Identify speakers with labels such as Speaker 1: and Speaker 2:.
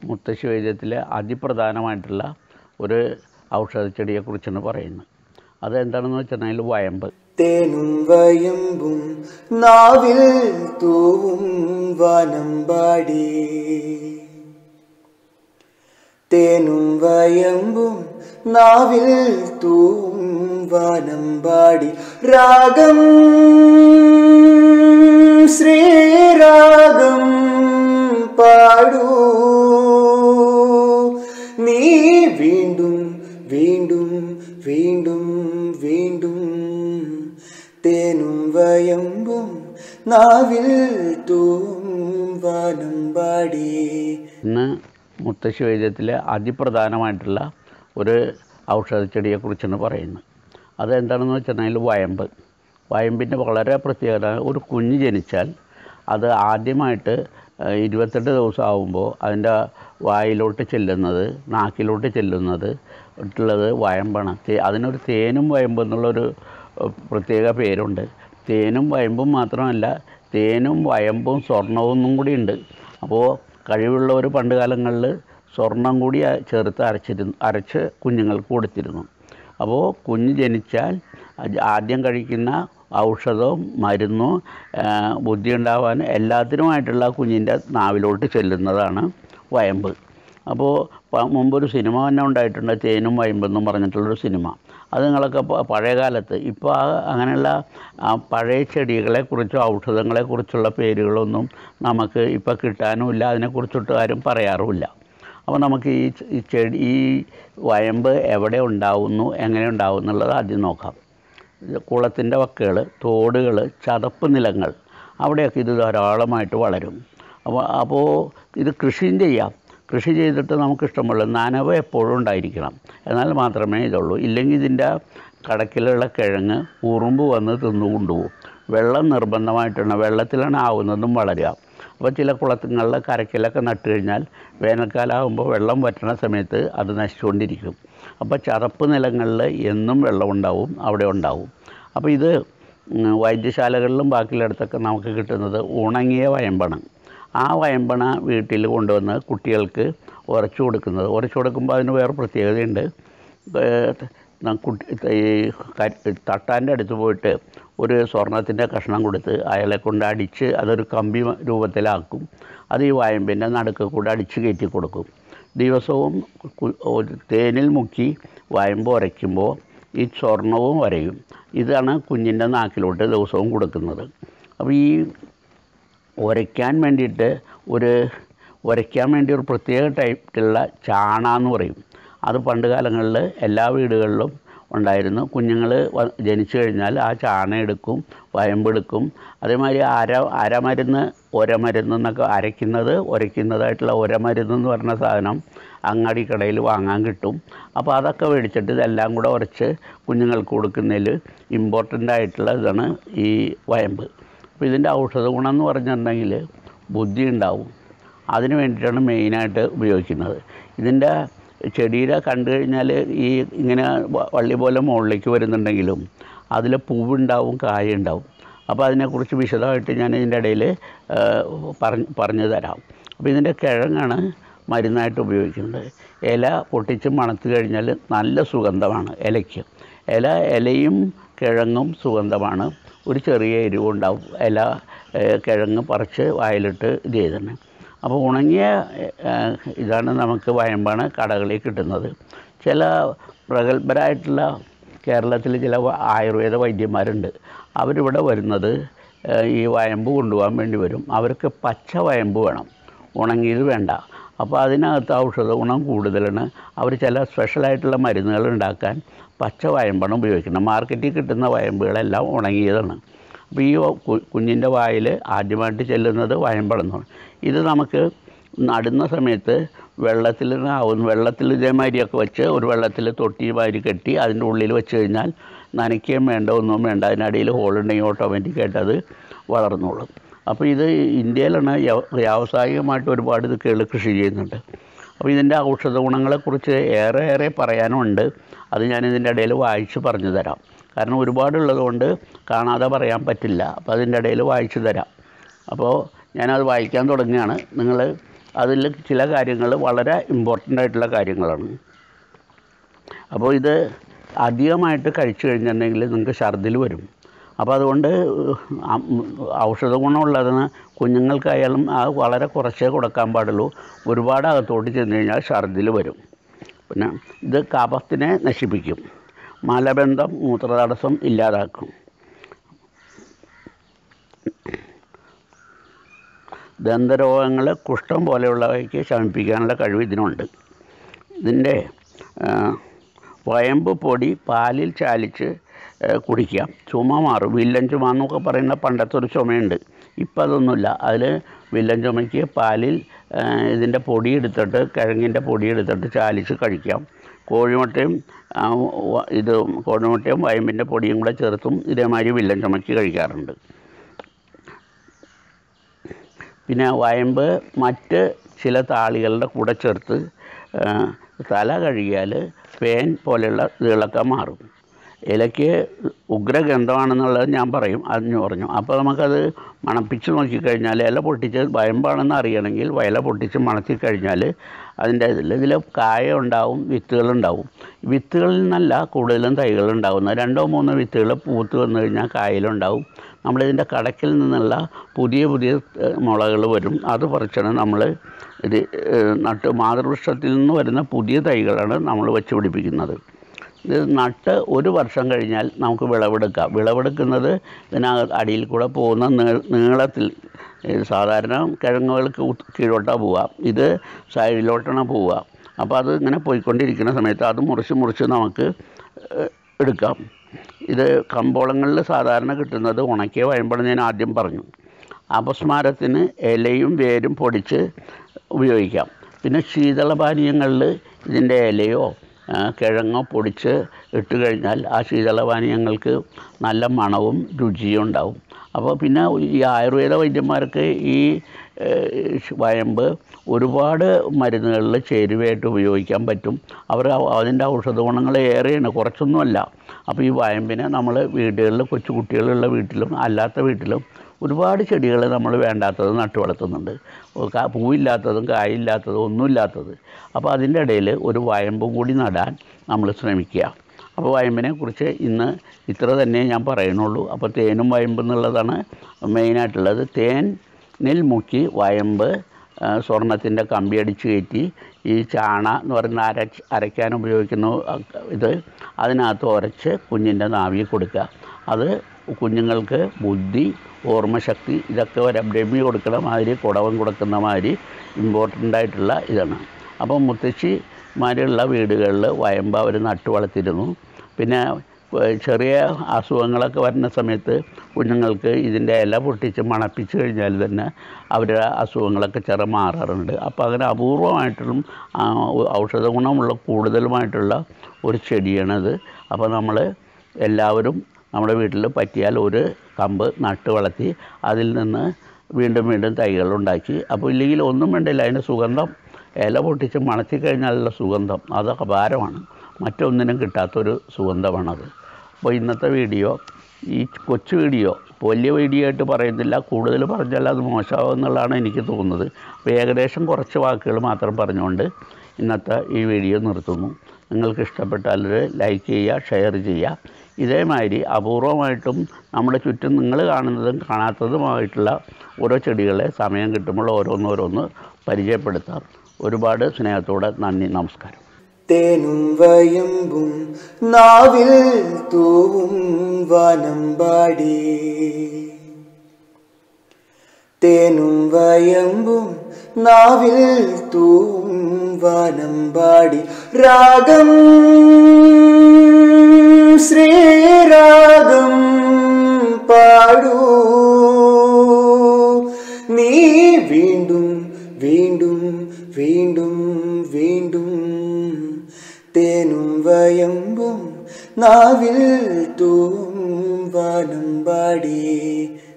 Speaker 1: മുത്തശ്ശി വൈദ്യത്തിലെ അതിപ്രധാനമായിട്ടുള്ള ഒരു ഔഷധച്ചെടിയെക്കുറിച്ചാണ് പറയുന്നത് അതെന്താണെന്ന് വെച്ചിട്ടുണ്ടെങ്കിൽ വയമ്പ്
Speaker 2: തേനും വയമ്പും നാവിൽ തൂവും വനമ്പാടി തേനും വയമ്പും നാവിൽ തൂവും വനമ്പാടി രാഗം ശ്രീരാഗം പാടൂ നീ വീണ്ടും വീണ്ടും വീണ്ടും വീണ്ടും തേനും വയമ്പും നാവിൽ തൂവും വനമ്പാടി
Speaker 1: ഇന്ന് മുത്തശ്ശി വൈദ്യത്തിലെ അതിപ്രധാനമായിട്ടുള്ള ഒരു ഔഷധച്ചെടിയെക്കുറിച്ചാണ് പറയുന്നത് അതെന്താണെന്ന് വെച്ചിട്ടുണ്ടെങ്കിൽ വയമ്പ് വയമ്പിൻ്റെ വളരെ പ്രത്യേകത ഒരു കുഞ്ഞ് ജനിച്ചാൽ അത് ആദ്യമായിട്ട് ഏഹ്, ഇരുപത്തെട്ട് ദിവസം ആകുമ്പോൾ അതിൻ്റെ വായിലോട്ട് ചെല്ലുന്നത് നാക്കിലോട്ട് ചെല്ലുന്നത് ഉള്ളത് വയമ്പാണ് തേ- അതിനൊരു തേനും വയമ്പ് എന്നുള്ളൊരു ഏഹ്, പ്രത്യേക പേരുണ്ട് തേനും വയമ്പും മാത്രമല്ല തേനും വയമ്പും സ്വർണവും ഒന്നും കൂടി ഉണ്ട് അപ്പോൾ കഴിവുള്ളവർ പണ്ട് കാലങ്ങളിൽ സ്വർണം കൂടി അ- ചേർത്ത് അരച്ചിരുന്നു അരച്ച് കുഞ്ഞുങ്ങൾക്ക് കൊടുത്തിരുന്നു അപ്പോൾ കുഞ്ഞ് ജനിച്ചാൽ അത് ആദ്യം കഴിക്കുന്ന ഔഷധവും മരുന്നും ആ, ബുദ്ധി ഉണ്ടാവാൻ എല്ലാത്തിനുമായിട്ടുള്ള കുഞ്ഞിൻ്റെ നാവിലോട്ട് ചെല്ലുന്നതാണ് വയമ്പ് അപ്പോൾ പ- മുമ്പൊരു സിനിമ തന്നെ ഉണ്ടായിട്ടുണ്ട് തേനും വയമ്പെന്നും പറഞ്ഞിട്ടുള്ളൊരു സിനിമ അത് നിങ്ങളൊക്കെ പ- പഴയ കാലത്ത് ഇപ്പോൾ ആ അങ്ങനെയുള്ള ആ, പഴയ ചെടികളെക്കുറിച്ചോ ഔഷധങ്ങളെക്കുറിച്ചുള്ള പേരുകളൊന്നും നമുക്ക് ഇപ്പോൾ കിട്ടാനുമില്ല അതിനെക്കുറിച്ചിട്ട് ആരും പറയാറുമില്ല അപ്പോൾ നമുക്ക് ഈ ചെ- ഈ ചെടി ഈ വയമ്പ് എവിടെ ഉണ്ടാവുന്നു എങ്ങനെ ഉണ്ടാവും എന്നുള്ളത് ആദ്യം നോക്കാം കുളത്തിൻ്റെ വക്കുകൾ തോടുകൾ ചതപ്പ് നിലങ്ങൾ അവിടെയൊക്കെ ഇത് ധാരാളമായിട്ട് വളരും അപ്പോൾ അപ്പോൾ ഇത് കൃഷിയും ചെയ്യാം കൃഷി ചെയ്തിട്ട് നമുക്ക് ഇഷ്ടമുള്ള നനവ് എപ്പോഴും ഉണ്ടായിരിക്കണം എന്നാൽ മാത്രമേ ഇതുള്ളൂ ഇല്ലെങ്കിൽ ഇതിൻ്റെ കടക്കിലുള്ള കിഴങ്ങ് ഉറുമ്പ് വന്ന് തിന്നു കൊണ്ടുപോകും വെള്ളം നിർബന്ധമായിട്ടാണ് വെള്ളത്തിലാണ് ആവുന്നതും വളരുക അപ്പോൾ ചില കുളത്തുകളിലെ കരക്കിലൊക്കെ നട്ട് കഴിഞ്ഞാൽ വേനൽക്കാലമാകുമ്പോൾ വെള്ളം വറ്റുന്ന സമയത്ത് അത് നശിച്ചുകൊണ്ടിരിക്കും അപ്പോൾ ചതപ്പ് നിലങ്ങളിൽ എന്നും വെള്ളം ഉണ്ടാവും അവിടെ ഉണ്ടാവും അപ്പോൾ ഇത് ഉം, വൈദ്യശാലകളിലും ബാക്കിയുള്ളിടത്തൊക്കെ നമുക്ക് കിട്ടുന്നത് ഉണങ്ങിയ വയമ്പണം ആ വയമ്പണ വീട്ടിൽ കൊണ്ടുവന്ന് കുട്ടികൾക്ക് ഉരച്ചു കൊടുക്കുന്നത് ഉരച്ചു കൊടുക്കുമ്പോൾ അതിന് വേറെ പ്രത്യേകതയുണ്ട് ഏഹ് ന- കുട്ടി ഈ ക- തട്ടാൻ്റെ അടുത്ത് പോയിട്ട് ഒരു സ്വർണത്തിൻ്റെ കഷ്ണം കൊടുത്ത് അയാളെ കൊണ്ട് അടിച്ച് അതൊരു കമ്പി മ- രൂപത്തിലാക്കും അത് ഈ വായമ്പിൻ്റെ നടുക്ക് കൂടെ അടിച്ച് കയറ്റി കൊടുക്കും ദിവസവും കു- ഒരു തേനിൽ മുക്കി വായമ്പ് ഉരയ്ക്കുമ്പോൾ ഈ സ്വർണവും വരയും ഇതാണ് കുഞ്ഞിൻ്റെ നാക്കിലോട്ട് ദിവസവും കൊടുക്കുന്നത് അപ്പോൾ ഈ ഉരയ്ക്കാൻ വേണ്ടിയിട്ട് ഒരു ഉരയ്ക്കാൻ വേണ്ടി ഒരു പ്രത്യേക ടൈപ്പിലുള്ള ചാണ എന്ന് പറയും അത് പണ്ട് കാലങ്ങളിൽ എല്ലാ വീടുകളിലും ഉണ്ടായിരുന്നു കുഞ്ഞുങ്ങൾ ജനിച്ചു കഴിഞ്ഞാൽ ആ ചാണ എടുക്കും വയമ്പെടുക്കും അതേമാതിരി അര അരമരുന്ന് ഒരമരുന്ന് എന്നൊക്കെ അരയ്ക്കുന്നത് ഉരയ്ക്കുന്നതായിട്ടുള്ള ഒരമരുന്ന് എന്ന് പറഞ്ഞ സാധനം അങ്ങാടി കടയിൽ വാങ്ങാൻ കിട്ടും അപ്പോൾ അതൊക്കെ മേടിച്ചിട്ട് ഇതെല്ലാം കൂടെ ഉരച്ച് കുഞ്ഞുങ്ങൾക്ക് കൊടുക്കുന്നതിൽ ഇമ്പോർട്ടൻ്റ് ആയിട്ടുള്ള ഇതാണ് ഈ വയമ്പ് അപ്പോൾ ഇതിൻ്റെ ഔഷധ ഗുണം എന്ന് പറഞ്ഞിട്ടുണ്ടെങ്കിൽ ബുദ്ധി ഉണ്ടാവും അതിന് വേണ്ടിയിട്ടാണ് മെയിനായിട്ട് ഉപയോഗിക്കുന്നത് ഇതിൻ്റെ ചെടിയുടെ കണ്ടു കഴിഞ്ഞാൽ ഈ ഇങ്ങനെ വ- വള്ളി പോലെ മുകളിലേക്ക് വരുന്നുണ്ടെങ്കിലും അതിൽ പൂവുണ്ടാവും കായ ഉണ്ടാവും അപ്പോൾ അതിനെക്കുറിച്ച് വിശദമായിട്ട് ഞാൻ ഇതിൻ്റെ ഇടയിൽ പറഞ്ഞ് പറഞ്ഞു തരാം അപ്പോൾ ഇതിൻ്റെ കിഴങ്ങാണ് മരുന്നായിട്ട് ഉപയോഗിക്കുന്നത് ഇല പൊട്ടിച്ച് മണത്ത് കഴിഞ്ഞാൽ നല്ല സുഗന്ധമാണ് ഇലയ്ക്ക് ഇല ഇലയും കിഴങ്ങും സുഗന്ധമാണ് ഒരു ചെറിയ എരിവ് ഉണ്ടാവും ഇല ഏഹ്, കിഴങ്ങ് പറിച്ച് വായിലിട്ട് ഇത് ചെയ്തിട്ടുണ്ട് അപ്പോൾ ഉണങ്ങിയ ഏഹ്, ഇതാണ് നമുക്ക് വയമ്പാണ് കടകളിൽ കിട്ടുന്നത് ചില പ്രഗത്ഭരായിട്ടുള്ള കേരളത്തിൽ ചില വ- ആയുർവേദ വൈദ്യന്മാരുണ്ട് അവരിവിടെ വരുന്നത് ഏഹ്, ഈ വയമ്പ് കൊണ്ടുപോകാൻ വേണ്ടി വരും അവർക്ക് പച്ച വയമ്പ് വേണം ഉണങ്ങിയത് വേണ്ട അപ്പോൾ അതിനകത്ത് ഔഷധ ഗുണം കൂടുതലാണ് അവർ ചില സ്പെഷ്യലായിട്ടുള്ള മരുന്നുകൾ ഉണ്ടാക്കാൻ പച്ച വയമ്പാണ് ഉപയോഗിക്കുന്നത് മാർക്കറ്റിൽ കിട്ടുന്ന വയമ്പുകളെല്ലാം ഉണങ്ങിയതാണ് അപ്പോൾ ഈ കു- കുഞ്ഞിൻ്റെ വായിൽ ആദ്യമായിട്ട് ചെല്ലുന്നത് വയമ്പളെന്നാണ് ഇത് നമുക്ക് നടുന്ന സമയത്ത് വെള്ളത്തിൽ ആവും വെള്ളത്തിൽ ഇതേമാതിരിയൊക്കെ വെച്ച് ഒരു വെള്ളത്തിൽ തൊട്ടി മാതിരി കെട്ടി അതിൻ്റെ ഉള്ളിൽ വെച്ച് കഴിഞ്ഞാൽ നനയ്ക്കുകയും വേണ്ട ഒന്നും വേണ്ട അതിനടിയിൽ ഹോളുണ്ടെങ്കിൽ ഓട്ടോമാറ്റിക്കായിട്ട് അത് വളർന്നോളും അപ്പോൾ ഇത് ഇന്ത്യയിലാണ് വ്യാവ- വ്യാവസായികമായിട്ട് ഒരുപാട് ഇത് കേള് കൃഷി ചെയ്യുന്നുണ്ട് അപ്പോൾ ഇതിൻ്റെ ഔഷധ ഗുണങ്ങളെക്കുറിച്ച് ഏറെ ഏറെ പറയാനുണ്ട് അത് ഞാൻ ഇതിൻ്റെ ഇടയിൽ വായിച്ച് പറഞ്ഞു തരാം കാരണം ഒരുപാടുള്ളത് കൊണ്ട് കാണാതെ പറയാൻ പറ്റില്ല അപ്പോൾ അതിൻ്റെ ഇടയിൽ വായിച്ചു തരാം അപ്പോൾ ഞാനത് വായിക്കാൻ തുടങ്ങുകയാണ് നിങ്ങൾ അതിൽ ചില കാര്യങ്ങൾ വളരെ ഇമ്പോർട്ടൻ്റ് ആയിട്ടുള്ള കാര്യങ്ങളാണ് അപ്പോൾ ഇത് അധികമായിട്ട് കഴിച്ചു കഴിഞ്ഞിട്ടുണ്ടെങ്കിൽ നിങ്ങൾക്ക് ഛർദിൽ വരും അപ്പോൾ അതുകൊണ്ട് അം- ഔഷധ ഗുണമുള്ളതിന് കുഞ്ഞുങ്ങൾക്കായാലും അത് വളരെ കുറച്ചേ കൊടുക്കാൻ പാടുള്ളൂ ഒരുപാട് അകത്തോട്ട് ചെന്ന് കഴിഞ്ഞാൽ ഛർദിൽ വരും പിന്നെ ഇത് കഫത്തിനെ നശിപ്പിക്കും മലബന്ധം മൂത്രതടസ്സം ഇല്ലാതാക്കും ദന്തരോഗങ്ങൾ കുഷ്ഠം പോലെയുള്ളവയ്ക്ക് ശമിപ്പിക്കാനുള്ള കഴിവ് ഇതിനുണ്ട് ഇതിൻ്റെ ആ, വയമ്പ് പൊടി പാലിൽ ചാലിച്ച് ആ, കുടിക്കാം ചുമ മാറും വില്ലൻ ചുമ എന്നൊക്കെ പറയുന്ന പണ്ടത്തെ ഒരു ചുമയുണ്ട് ഇപ്പം അതൊന്നുമില്ല അതിൽ വില്ലൻ ചുമയ്ക്ക് പാലിൽ ആ, ഇതിൻ്റെ പൊടി എടുത്തിട്ട് കിഴങ്ങിൻ്റെ പൊടി എടുത്തിട്ട് ചാലിച്ച് കഴിക്കാം കോഴിമുട്ടയും ആ, വ- ഇത് കോഴിമുട്ടയും വയമ്പിൻ്റെ പൊടിയും കൂടെ ചേർത്തും ഇതേമാതിരി വില്ലൻ ചുമയ്ക്ക് കഴിക്കാറുണ്ട് പിന്നെ വയമ്പ് മറ്റ് ചില താളികളുടെ കൂടെ ചേർത്ത് ആ, തല കഴുകിയാൽ പേൻ പോലെയുള്ള ഇതുകളൊക്കെ മാറും ഇലയ്ക്ക് ഉഗ്രഗന്ധമാണെന്നുള്ളത് ഞാൻ പറയും അതിന് പറഞ്ഞു അപ്പോൾ നമുക്കത് മണപ്പിച്ച് നോക്കിക്കഴിഞ്ഞാൽ ഇല പൊട്ടിച്ച് വയമ്പാണെന്ന് അറിയണമെങ്കിൽ ഇല പൊട്ടിച്ച് മണത്തി കഴിഞ്ഞാൽ അതിൻ്റെ ഇതിൽ ഇതിൽ കായ ഉണ്ടാവും വിത്തുകളുണ്ടാവും വിത്തുകളിൽ നിന്നല്ല കൂടുതലും തൈകൾ ഉണ്ടാവുന്നത് രണ്ടോ മൂന്നോ വിത്തുകൾ പൂത്ത് വന്നു കഴിഞ്ഞാൽ കായലുണ്ടാവും നമ്മളിതിൻ്റെ കടക്കിൽ നിന്നുള്ള പുതിയ പുതിയ മുളകൾ വരും അത് പറിച്ചാണ് നമ്മൾ ഇത് ഏഹ്, നട്ട് മാതൃവൃക്ഷത്തിൽ നിന്ന് വരുന്ന പുതിയ തൈകളാണ് നമ്മൾ വെച്ച് പിടിപ്പിക്കുന്നത് ഇത് നട്ട് ഒരു വർഷം കഴിഞ്ഞാൽ നമുക്ക് വിളവെടുക്കാം വിളവെടുക്കുന്നത് ഇതിനകത്ത് അടിയിൽ കൂടെ പോകുന്ന നീ- നീളത്തിൽ ഇത് സാധാരണ കിഴങ്ങുകൾക്ക് ഉത്- കീഴോട്ടാണ് പോവുക ഇത് സൈഡിലോട്ടാണ് പോവുക അപ്പോൾ അത് ഇങ്ങനെ പോയിക്കൊണ്ടിരിക്കുന്ന സമയത്ത് അത് മുറിച്ച് മുറിച്ച് നമുക്ക് ഏഹ്, എടുക്കാം ഇത് കമ്പോളങ്ങളിൽ സാധാരണ കിട്ടുന്നത് ഉണക്കിയ വയമ്പളം ഞാൻ ആദ്യം പറഞ്ഞു അപസ്മാരത്തിന് ഇലയും വേരും പൊടിച്ച് ഉപയോഗിക്കാം പിന്നെ ശീതളപാനീയങ്ങളിൽ ഇതിൻ്റെ ഇലയോ ആ, കിഴങ്ങോ പൊടിച്ച് ഇട്ട് കഴിഞ്ഞാൽ ആ ശീതളപാനീയങ്ങൾക്ക് നല്ല മണവും രുചിയും ഉണ്ടാവും അപ്പോൾ പിന്നെ ഈ ആയുർവേദ വൈദ്യന്മാർക്ക് ഈ ഏഹ്, വയമ്പ് ഒരുപാട് മരുന്നുകളിൽ ചേരുവയായിട്ട് ഉപയോഗിക്കാൻ പറ്റും അവർ അതിൻ്റെ ഔഷധ ഗുണങ്ങൾ ഏറെയാണ് കുറച്ചൊന്നുമല്ല അപ്പോൾ ഈ വയമ്പിനെ നമ്മൾ വീടുകളിൽ കൊച്ചു കുട്ടികളുള്ള വീട്ടിലും അല്ലാത്ത വീട്ടിലും ഒരുപാട് ചെടികൾ നമ്മൾ വേണ്ടാത്തത് നട്ടു വളർത്തുന്നുണ്ട് കാ- പൂവില്ലാത്തതും കായില്ലാത്തതും ഒന്നുമില്ലാത്തത് അപ്പോൾ അതിൻ്റെ ഇടയിൽ ഒരു വയമ്പും കൂടി നടാൻ നമ്മൾ ശ്രമിക്കുക അപ്പോൾ വയമ്പിനെ കുറിച്ച് ഇന്ന് ഇത്ര തന്നെ ഞാൻ പറയുന്നുള്ളൂ അപ്പോൾ തേനും വയമ്പ് എന്നുള്ളതാണ് മെയിനായിട്ടുള്ളത് തേനിൽ മുക്കി വയമ്പ് ആ, സ്വർണത്തിൻ്റെ കമ്പി അടിച്ച് കയറ്റി ഈ ചാണ എന്ന് പറയുന്ന അരച്ച് അരയ്ക്കാൻ ഉപയോഗിക്കുന്ന ഇത് അതിനകത്ത് ഉരച്ച് കുഞ്ഞിൻ്റെ നാവിൽ കൊടുക്കുക അത് കുഞ്ഞുങ്ങൾക്ക് ബുദ്ധി ഓർമ്മശക്തി ഇതൊക്കെ ഒരു ബ്രഹ്മി കൊടുക്കുന്ന മാതിരി കുടവൻ കൊടുക്കുന്ന മാതിരി ഇമ്പോർട്ടൻ്റ് ആയിട്ടുള്ള ഇതാണ് അപ്പോൾ മുത്തശ്ശിമാരുള്ള വീടുകളിൽ വയമ്പ് അവർ നട്ടു വളർത്തിയിരുന്നു പിന്നെ ഏഹ് ചെറിയ അസുഖങ്ങളൊക്കെ വരുന്ന സമയത്ത് കുഞ്ഞുങ്ങൾക്ക് ഇതിൻ്റെ ഇല പൊട്ടിച്ച് മണപ്പിച്ച് കഴിഞ്ഞാൽ തന്നെ അവരുടെ അസുഖങ്ങളൊക്കെ ചെറു മാറാറുണ്ട് അപ്പോൾ അങ്ങനെ അപൂർവമായിട്ടും ആ, ഔഷധ ഗുണമുള്ള കൂടുതലുമായിട്ടുള്ള ഒരു ചെടിയാണത് അപ്പോൾ നമ്മൾ എല്ലാവരും നമ്മുടെ വീട്ടിൽ പറ്റിയാൽ ഒരു കമ്പ് നട്ട് വളർത്തി അതിൽ നിന്ന് വീണ്ടും വീണ്ടും തൈകൾ ഉണ്ടാക്കി അപ്പോൾ ഇല്ലെങ്കിൽ ഒന്നും വേണ്ടില്ല അതിൻ്റെ സുഗന്ധം ഇല പൊട്ടിച്ച് മണത്തി കഴിഞ്ഞാലുള്ള സുഗന്ധം അത് അപാരമാണ് മറ്റൊന്നിനും കിട്ടാത്തൊരു സുഗന്ധമാണത് അപ്പോൾ ഇന്നത്തെ വീഡിയോ ഈ കൊച്ചു വീഡിയോ വലിയ വീഡിയോ ആയിട്ട് പറയുന്നില്ല കൂടുതൽ പറഞ്ഞാൽ അത് മോശമാവും എന്നുള്ളതാണ് എനിക്ക് തോന്നുന്നത് അപ്പോൾ ഏകദേശം കുറച്ച് വാക്കുകൾ മാത്രം പറഞ്ഞുകൊണ്ട് ഇന്നത്തെ ഈ വീഡിയോ നിർത്തുന്നു നിങ്ങൾക്ക് ഇഷ്ടപ്പെട്ടാൽ ഒരു ലൈക്ക് ചെയ്യുക ഷെയർ ചെയ്യുക ഇതേമാതിരി അപൂർവമായിട്ടും നമ്മുടെ ചുറ്റും നിങ്ങൾ കാണുന്നതും കാണാത്തതുമായിട്ടുള്ള ഓരോ ചെടികളെ സമയം കിട്ടുമ്പോൾ ഓരോന്നോരോന്ന് പരിചയപ്പെടുത്താം ഒരുപാട് സ്നേഹത്തോടെ നന്ദി നമസ്കാരം
Speaker 2: തേനും വയമ്പും നാവിൽ തൂവും വനമ്പാടി തേനും വയമ്പും നാവിൽ തൂവും വനമ്പാടി രാഗം ശ്രീരാഗം പാടൂ നീ വീണ്ടും വീണ്ടും വീണ്ടും വീണ്ടും തേനും വയമ്പും നാവിൽ തൂവും വാനം പാടി